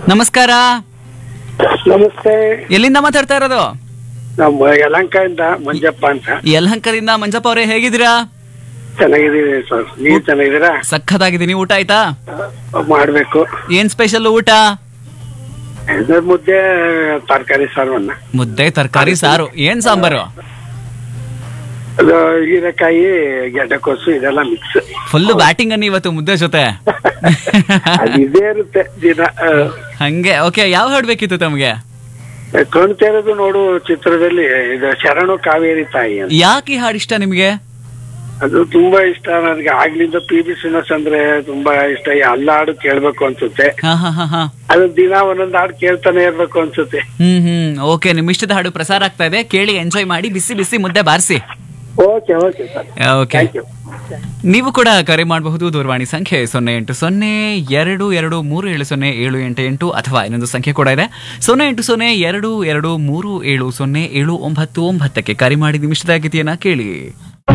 ನಮಸ್ಕಾರ ನಮಸ್ತೆ ಎಲ್ಲಿಂದ ಮಾತಾಡ್ತಾ ಇರೋದು ನಮ್ಮ ಯಲಂಕದಿಂದ ಮಂಜಪ್ಪ ಅಂತ ಯಲಹಂಕದಿಂದ ಮಂಜಪ್ಪ ಅವರೇ ಹೇಗಿದ್ದೀರಾ ಚೆನ್ನಾಗಿದ್ದೀವಿ ಸರ್ ನೀವು ಚೆನ್ನಾಗಿದ್ದೀರಾ ಸಖತ್ತಾಗಿದ್ದೀನಿ ಊಟ ಆಯ್ತಾ ಮಾಡ್ಬೇಕು ಏನ್ ಸ್ಪೆಷಲ್ ಊಟ ಇದು ಮುದ್ದೆ ತರಕಾರಿ ಸಾರವನ್ನ ಮುದ್ದೆ ತರಕಾರಿ ಸಾರು ಏನ್ ಸಾಂಬಾರು ಅದು ಹೀರೆಕಾಯಿ ಗೆಡ್ಡೆಕೋಸು ಇದೆಲ್ಲ ಮಿಕ್ಸ್ ಫುಲ್ ಬ್ಯಾಟಿಂಗ್ ಅನ್ನಿ ಇವತ್ತು ಮುದ್ದೆ ಜೊತೆ ಅದು ಇದೇ ಇರುತ್ತೆ ದಿನ ಹಂಗೆ ಓಕೆ ಯಾವ ಹಾಡ್ ಬೇಕಿತ್ತು ತಮ್ಗೆ ಕಾಣ್ತಾ ಇರೋದು ನೋಡು ಚಿತ್ರದಲ್ಲಿ ಇದು ಶರಣು ಕಾವೇರಿ ತಾಯಿ ಅಂತ ಯಾಕೆ ಈ ಹಾಡು ಇಷ್ಟ ನಿಮ್ಗೆ ಅದು ತುಂಬಾ ಇಷ್ಟ ನನಗೆ ಆಗ್ಲಿಂದ ಪಿ ಬಿ ಶ್ರೀನಿವಾಸ್ ಅಂದ್ರೆ ತುಂಬಾ ಇಷ್ಟ ಎಲ್ಲ ಹಾಡು ಕೇಳ್ಬೇಕು ಅನ್ಸುತ್ತೆ ಹಾ ಹಾ ಹಾ ಹಾ ಅದು ದಿನ ಒಂದೊಂದು ಹಾಡು ಕೇಳ್ತಾನೆ ಇರ್ಬೇಕು ಅನ್ಸುತ್ತೆ ಹ್ಮ್ ಹ್ಮ್ ಓಕೆ ನಿಮ್ ಇಷ್ಟದ ಹಾಡು ಪ್ರಸಾರ ಆಗ್ತಾ ಇದೆ ಕೇಳಿ ಎಂಜಾಯ್ ಮಾಡಿ ಬಿಸಿ ಬಿಸಿ ಮುದ್ದೆ ಬಾರಿಸಿ okay okay sir okay thank you ನೀವು ಕೂಡ ಕರೆ ಮಾಡಬಹುದು ದೂರವಾಣಿ ಸಂಖ್ಯೆ ಸೊನ್ನೆ ಎಂಟು ಸೊನ್ನೆ ಎರಡು ಎರಡು ಮೂರು ಏಳು ಸೊನ್ನೆ ಏಳು ಎಂಟು ಎಂಟು ಅಥವಾ ಇನ್ನೊಂದು ಸಂಖ್ಯೆ ಕೂಡ ಇದೆ ಸೊನ್ನೆ ಎಂಟು ಸೊನ್ನೆ ಎರಡು ಎರಡು ಮೂರು ಏಳು ಸೊನ್ನೆ ಏಳು ಒಂಬತ್ತು ಒಂಬತ್ತಕ್ಕೆ ಕರೆ ಮಾಡಿ ನಿಮಿಷದ ಗೀತೆಯನ್ನ ಕೇಳಿ